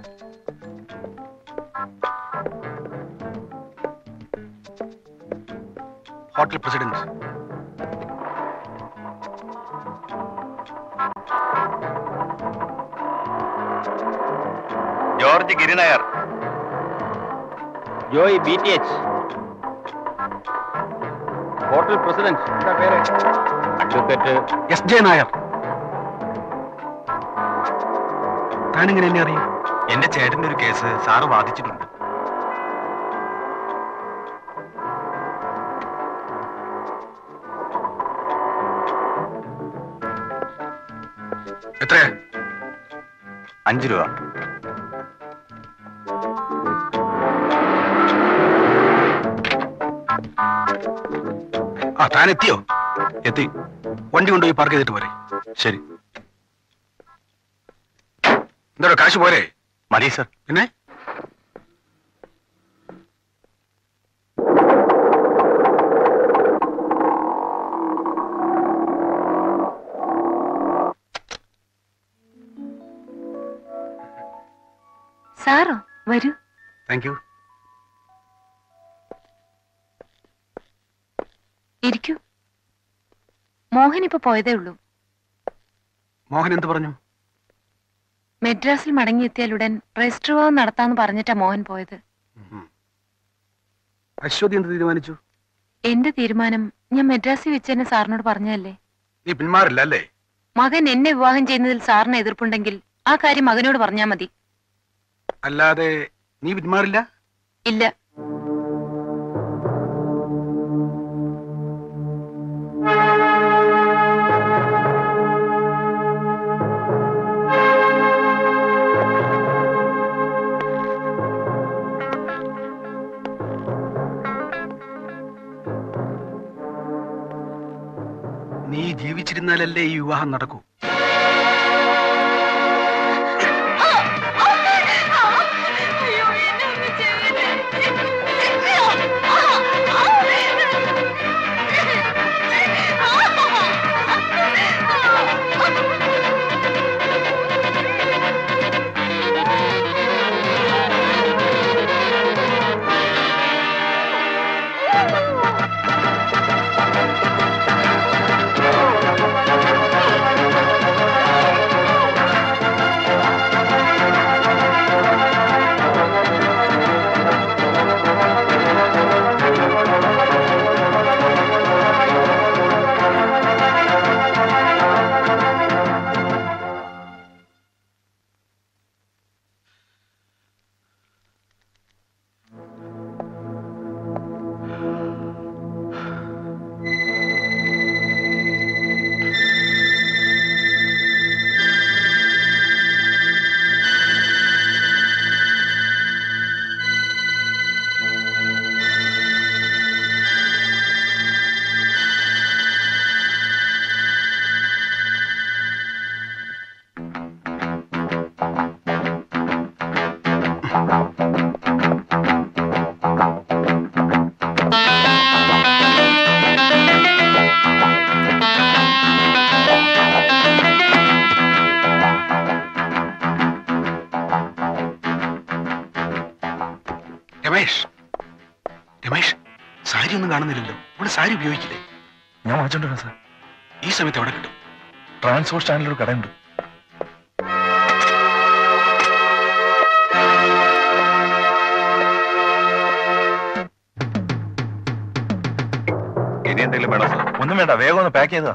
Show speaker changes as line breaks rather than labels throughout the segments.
Hotel president
George Girinair
Joy B T H hotel president എന്താ പേര് advocate
S J Nair താനിങ്ങനെ എന്നെ അറിയും
എന്റെ ചേട്ടന്റെ ഒരു കേസ് സാറ് വാദിച്ചിട്ടുണ്ട്
എത്രയാ
അഞ്ചു രൂപ
ആ താൻ എത്തിയോ
എത്തി
വണ്ടി കൊണ്ടുപോയി പാർക്ക് ചെയ്തിട്ട് പോരെ
ശരി
എന്താ കാശ് പോരെ
മതി സർ
പിന്നെ
സാറോ വരൂ
താങ്ക് യു
ഇരിക്കൂ മോഹൻ ഇപ്പൊ പോയതേ ഉള്ളൂ
മോഹൻ എന്ത് പറഞ്ഞു
മെഡ്രാസിൽ മടങ്ങിയെത്തിയാലുടൻ രജിസ്റ്റർ വിവാഹം നടത്താന്ന് പറഞ്ഞിട്ടാ മോഹൻ പോയത്
അശ്വതി എന്ത് തീരുമാനിച്ചു
എന്റെ തീരുമാനം ഞാൻ മെഡ്രാസിൽ വെച്ച് തന്നെ സാറിനോട് പറഞ്ഞതല്ലേ
നീ പിന്മാറില്ല അല്ലേ
മകൻ എന്നെ വിവാഹം ചെയ്യുന്നതിൽ സാറിന് എതിർപ്പുണ്ടെങ്കിൽ ആ കാര്യം മകനോട് പറഞ്ഞാ മതി
അല്ലാതെ നീ പിന്മാറില്ല
ഇല്ല
നീ ജീവിച്ചിരുന്നാലല്ലേ ഈ വിവാഹം നടക്കൂ രമേഷ് രമേഷ് സാരി ഒന്നും കാണുന്നില്ലല്ലോ ഇവിടെ സാരി ഉപയോഗിക്കില്ലേ
ഞാൻ വാങ്ങിച്ചോണ്ടിരാ സാർ
ഈ സമയത്ത് എവിടെ കിട്ടും
ട്രാൻസ്പോർട്ട് സ്റ്റാൻഡിലൊരു കടയുണ്ട് ഇനി എന്തെങ്കിലും വേണോ സാർ ഒന്നും വേണ്ട വേഗം ഒന്ന് പാക്ക് ചെയ്തതാ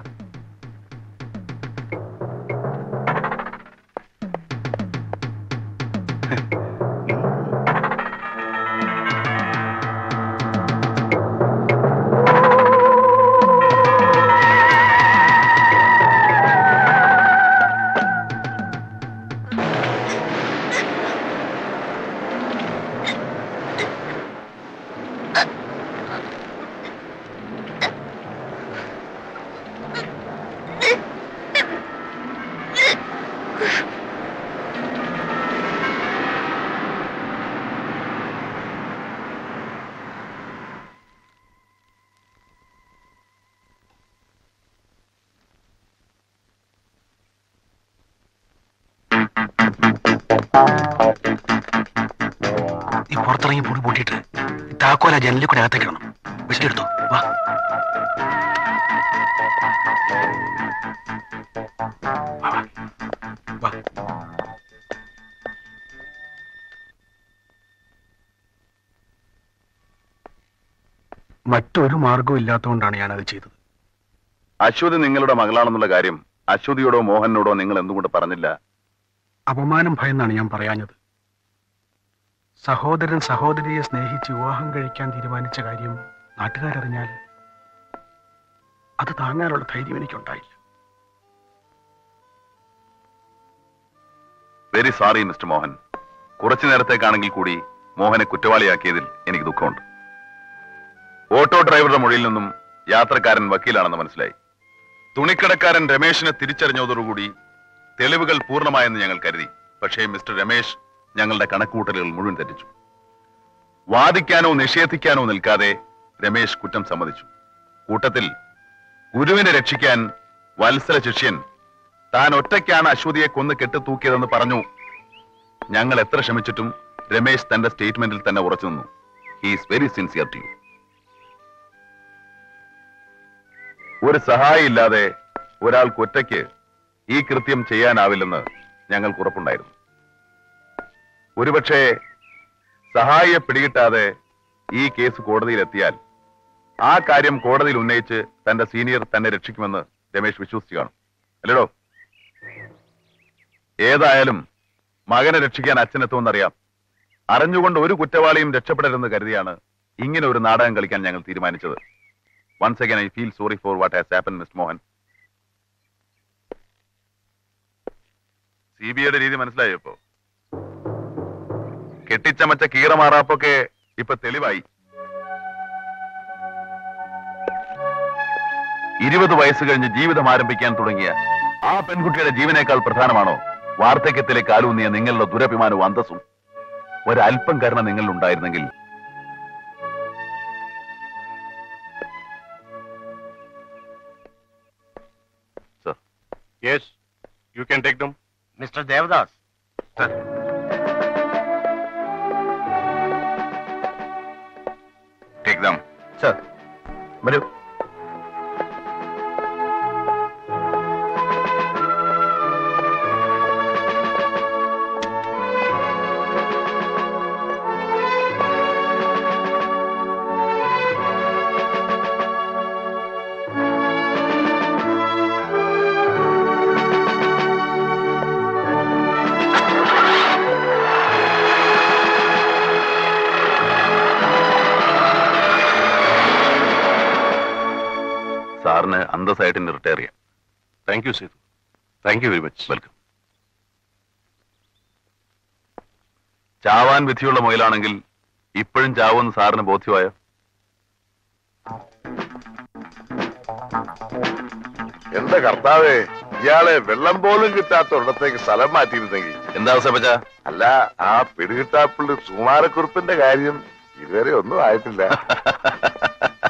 പൂട്ടിയിട്ട് ഈ താക്കോല ജനലിൽ കൂടെ അകത്തേക്ക് ഇടണം വെട്ടിയെടുത്തോ വാ വാ, വാ. വാ മറ്റൊരു മാർഗവും ഇല്ലാത്തതുകൊണ്ടാണ് ഞാനത് ചെയ്തത്
അശ്വതി നിങ്ങളുടെ മകളാണെന്നുള്ള കാര്യം അശ്വതിയോടോ മോഹനോടോ നിങ്ങൾ എന്തുകൊണ്ട് പറഞ്ഞില്ല
അപമാനം ഭയന്നാണ് ഞാൻ പറയാഞ്ഞത് സഹോദരൻ സഹോദരിയെ സ്നേഹിച്ച് വിവാഹം കഴിക്കാൻ തീരുമാനിച്ച കാര്യം നാട്ടുകാരറിഞ്ഞാൽ അത് താങ്ങാനുള്ള ധൈര്യം എനിക്കുണ്ടായില്ല
വെരി സോറി മിസ്റ്റർ മോഹൻ കുറച്ചു നേരത്തേക്കാണെങ്കിൽ കൂടി മോഹനെ കുറ്റവാളിയാക്കിയതിൽ എനിക്ക് ദുഃഖമുണ്ട് ഓട്ടോ ഡ്രൈവറുടെ മൊഴിയിൽ നിന്നും യാത്രക്കാരൻ വക്കീലാണെന്ന് മനസ്സിലായി തുണിക്കടക്കാരൻ രമേശിനെ തിരിച്ചറിഞ്ഞതോടുകൂടി തെളിവുകൾ പൂർണ്ണമായെന്ന് ഞങ്ങൾ കരുതി പക്ഷേ മിസ്റ്റർ രമേശ് ഞങ്ങളുടെ കണക്കുകൂട്ടലുകൾ മുഴുവൻ തെറ്റിച്ചു വാദിക്കാനോ നിഷേധിക്കാനോ നിൽക്കാതെ രമേശ് കുറ്റം സമ്മതിച്ചു കൂട്ടത്തിൽ ഗുരുവിനെ രക്ഷിക്കാൻ വത്സല ശിഷ്യൻ താൻ ഒറ്റയ്ക്കാണ് അശ്വതിയെ കൊന്ന് കെട്ടിത്തൂക്കിയതെന്ന് പറഞ്ഞു ഞങ്ങൾ എത്ര ശ്രമിച്ചിട്ടും രമേശ് തന്റെ സ്റ്റേറ്റ്മെന്റിൽ തന്നെ ഉറച്ചു നിന്നു he's very sincere to you ഒരു സഹായി ഇല്ലാതെ ഒരാൾക്ക് ഒറ്റയ്ക്ക് ഈ കൃത്യം ചെയ്യാനാവില്ലെന്ന് ഞങ്ങൾക്ക് ഉറപ്പുണ്ടായിരുന്നു ഒരുപക്ഷെ സഹായിയെ പിടികിട്ടാതെ ഈ കേസ് കോടതിയിലെത്തിയാൽ ആ കാര്യം കോടതിയിൽ ഉന്നയിച്ച് തന്റെ സീനിയർ തന്നെ രക്ഷിക്കുമെന്ന് രമേശ് വിശ്വസിച്ചു കാണും അല്ലടോ ഏതായാലും മകനെ രക്ഷിക്കാൻ അച്ഛനെത്തുമെന്നറിയാം അറിഞ്ഞുകൊണ്ട് ഒരു കുറ്റവാളിയും രക്ഷപ്പെടരുതെന്ന് കരുതിയാണ് ഇങ്ങനെ ഒരു നാടകം കളിക്കാൻ ഞങ്ങൾ തീരുമാനിച്ചത് once again I feel sorry for what has happen miss Mohan C B ഐയുടെ രീതി മനസ്സിലായോ ഇപ്പോ കെട്ടിച്ചമച്ച കീറമാറാപ്പൊക്കെ ഇപ്പൊ തെളിവായി ഇരുപത് വയസ്സ് കഴിഞ്ഞ് ജീവിതം ആരംഭിക്കാൻ തുടങ്ങിയ ആ പെൺകുട്ടിയുടെ ജീവനേക്കാൾ പ്രധാനമാണോ വാർദ്ധക്യത്തിലെ കാലൂന്നിയ നിങ്ങളുടെ ദുരഭിമാനവും അന്തസ്സും ഒരല്പം കരുണ നിങ്ങളിൽ ഉണ്ടായിരുന്നെങ്കിൽ
yes you can take them
mister Devadas
take them
sir വരൂ
സാറിന് അന്തസ്സായിട്ട് റിട്ടയർ ചെയ്യാം
thank you Sethu thank you very much
welcome ചാവാൻ വിധിയുള്ള മുയലാണെങ്കിൽ ഇപ്പോഴും ചാവുമെന്ന് സാറിന് ബോധ്യമായോ
എന്റെ കർത്താവേ ഇയാളെ വെള്ളം പോലും കിട്ടാത്ത ഒരിടത്തേക്ക് സ്ഥലം മാറ്റിയിരുന്നെങ്കിൽ
എന്താ അവസരപ്പച്ച
അല്ല ആ പിടികിട്ടാപ്പുള്ളി സുമാരക്കുറിപ്പിന്റെ കാര്യം ഇതുവരെ ഒന്നും ആയിട്ടില്ല